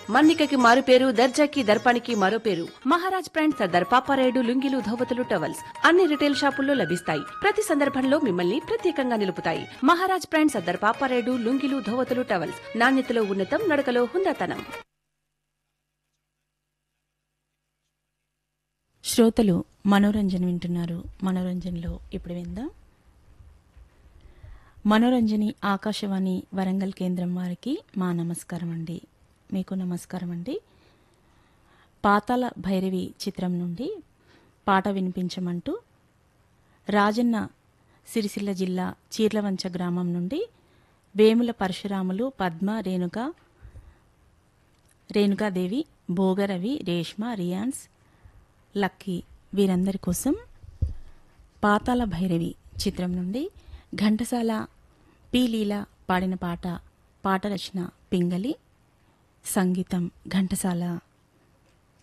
మన్నికకి మారు పేరు దర్జాకి దర్పానికి మరో పేరు మహారాజ్ బ్రాండ్ సర్దార్ పాపారాయుడు లుంగిలు ధోవతులు టవల్స్ అన్ని రిటైల్ షాపుల్లో లభిస్తాయి ప్రతి సందర్భంలో మిమ్మల్ని ప్రత్యేకంగా నిలుపుతాయి మహారాజ్ బ్రాండ్ సర్దార్ పాపారాయుడు లుంగిలు ధోవతులు టవల్స్ నాణ్యతలో ఉన్నతం నడకలో హుందాతనం శ్రోతలు మనోరంజన్ వింటున్నారు మనోరంజన్లో ఇప్పుడు విందాం మనోరంజని ఆకాశవాణి వరంగల్ కేంద్రం వారికి మా నమస్కారం అండి మీకు నమస్కారం అండి పాతాల భైరవి చిత్రం నుండి పాట వినిపించమంటూ రాజన్న సిరిసిల్ల జిల్లా చీర్లవంచ గ్రామం నుండి వేముల పరశురాములు పద్మ రేణుక రేణుకాదేవి భోగరవి రేష్మ రియాన్స్ లక్కీ వీరందరి కోసం పాతాల భైరవి చిత్రం నుండి ఘంటసాల పి లీల పాడిన పాట పాట రచన పింగళి సంగీతం ఘంటసాల